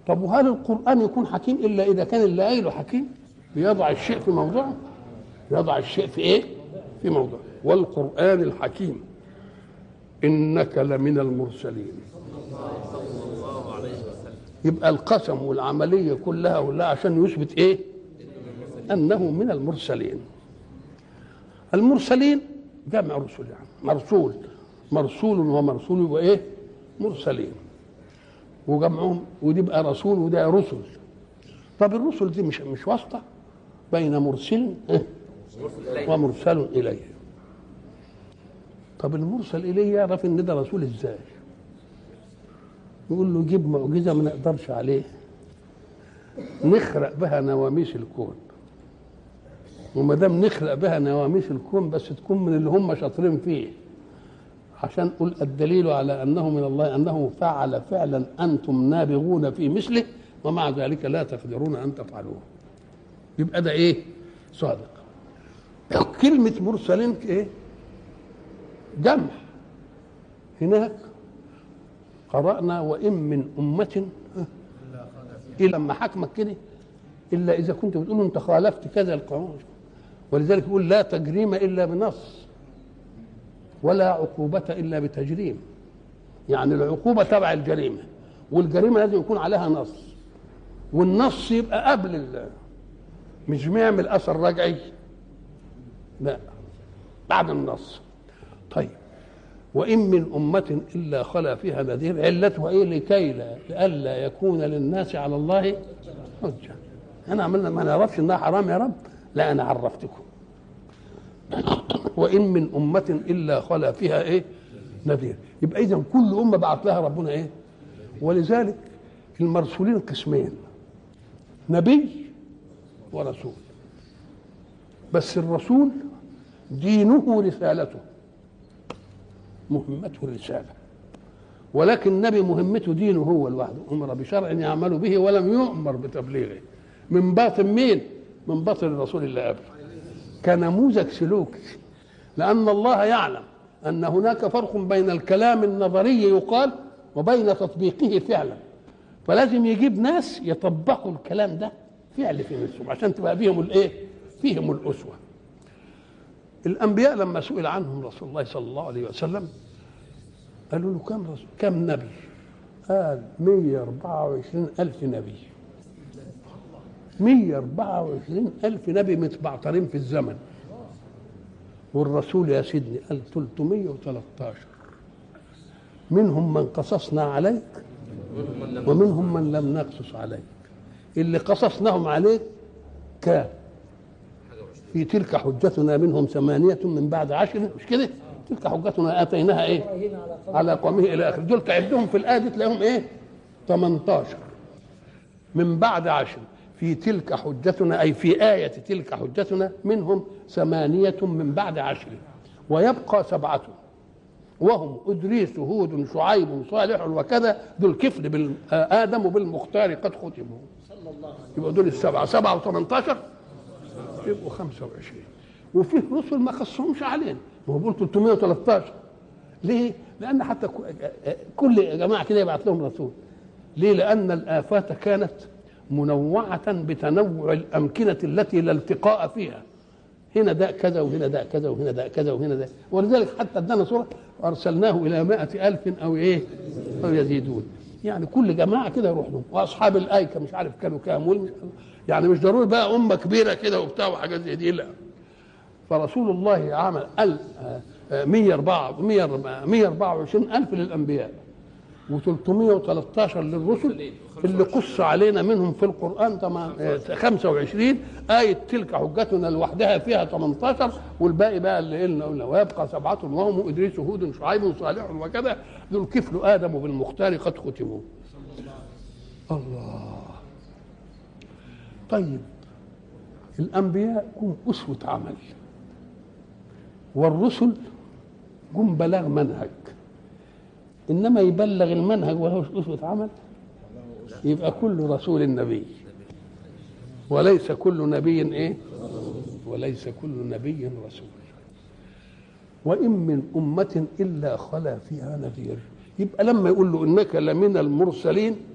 طب وهل القرآن يكون حكيم إلا إذا كان اللي قايله حكيم بيضع الشيء في موضعه يضع الشيء في إيه في موضعه والقرآن الحكيم إنك لمن المرسلين يبقى القسم والعملية كلها ولا عشان يثبت إيه أنه من المرسلين المرسلين جمع رسل يعني مرسول مرسول ومرسول يبقى ايه مرسلين وجمعهم ودي بقى رسول وده رسل طب الرسل دي مش مش واسطه بين مرسل ومرسل اليه طب المرسل اليه يعرف ان ده رسول ازاي يقول له جيب معجزه ما نقدرش عليه نخرق بها نواميس الكون وما دام نخلق بها نواميس الكون بس تكون من اللي هم شاطرين فيه عشان قل الدليل على انه من الله انه فعل فعلا انتم نابغون في مثله ومع ذلك لا تقدرون ان تفعلوه يبقى ده ايه صادق كلمة مرسلين ايه جمع هناك قرأنا وإن من أمة إلا لما حكمك كده إلا إذا كنت بتقول أنت خالفت كذا القانون ولذلك يقول لا تجريم الا بنص ولا عقوبة الا بتجريم يعني العقوبة تبع الجريمة والجريمة لازم يكون عليها نص والنص يبقى قبل ال مش بيعمل اثر رجعي لا بعد النص طيب وإن من أمة إلا خلا فيها نذير علتها إيه لكي لا لئلا يكون للناس على الله حجة أنا عملنا ما نعرفش إنها حرام يا رب لا انا عرفتكم وان من امه الا خلا فيها ايه نذير يبقى اذا كل امه بعت لها ربنا ايه ولذلك المرسولين قسمين نبي ورسول بس الرسول دينه رسالته مهمته الرساله ولكن النبي مهمته دينه هو لوحده امر بشرع يعمل به ولم يؤمر بتبليغه من باطن مين من باطن الرسول اللي قبله كنموذج سلوكي لأن الله يعلم أن هناك فرق بين الكلام النظري يقال وبين تطبيقه فعلا فلازم يجيب ناس يطبقوا الكلام ده فعل في نفسهم عشان تبقى فيهم الايه؟ فيهم الأسوة الأنبياء لما سئل عنهم رسول الله صلى الله عليه وسلم قالوا له كم رسول كم نبي؟ قال 124 ألف نبي 124 ألف نبي متبعترين في الزمن والرسول يا سيدني قال 313 منهم من قصصنا عليك ومنهم من لم نقصص عليك اللي قصصناهم عليك كان في تلك حجتنا منهم ثمانية من بعد عشر مش كده تلك حجتنا آتيناها إيه على قومه إلى آخر دول تعدهم في الآية دي تلاقيهم إيه 18 من بعد عشر في تلك حجتنا أي في آية تلك حجتنا منهم ثمانية من بعد عشر ويبقى سبعة وهم إدريس هود شعيب صالح وكذا ذو الكفل بالآدم بالمختار قد ختموا يبقى دول السبعة سبعة وثمانتاشر يبقوا خمسة وعشرين وفيه رسل ما خصهمش علينا ما هو بيقول 313 ليه؟ لأن حتى كل جماعة كده يبعت لهم رسول ليه؟ لأن الآفات كانت منوعة بتنوع الأمكنة التي لا التقاء فيها هنا ده كذا وهنا ده كذا وهنا ده كذا وهنا ده ولذلك حتى ادانا صورة أرسلناه إلى مائة ألف أو إيه أو يزيدون يعني كل جماعة كده يروح لهم وأصحاب الأيكة مش عارف كانوا كام والمش يعني مش ضروري بقى أمة كبيرة كده وبتاع وحاجات زي دي لا فرسول الله عمل 124 ألف للأنبياء و313 للرسل اللي قص علينا منهم في القرآن 25 آية تلك حجتنا لوحدها فيها 18 والباقي بقى اللي قلنا قلنا ويبقى سبعة وهم إدريس هود شعيب صالح وكذا ذو الكفل آدم بالمختار قد ختموا الله طيب الأنبياء هم أسوة عمل والرسل جم بلاغ منهج انما يبلغ المنهج وهو اسوه عمل يبقى كل رسول نبي وليس كل نبي ايه وليس كل نبي رسول وان من امه الا خلا فيها نذير يبقى لما يقول له انك لمن المرسلين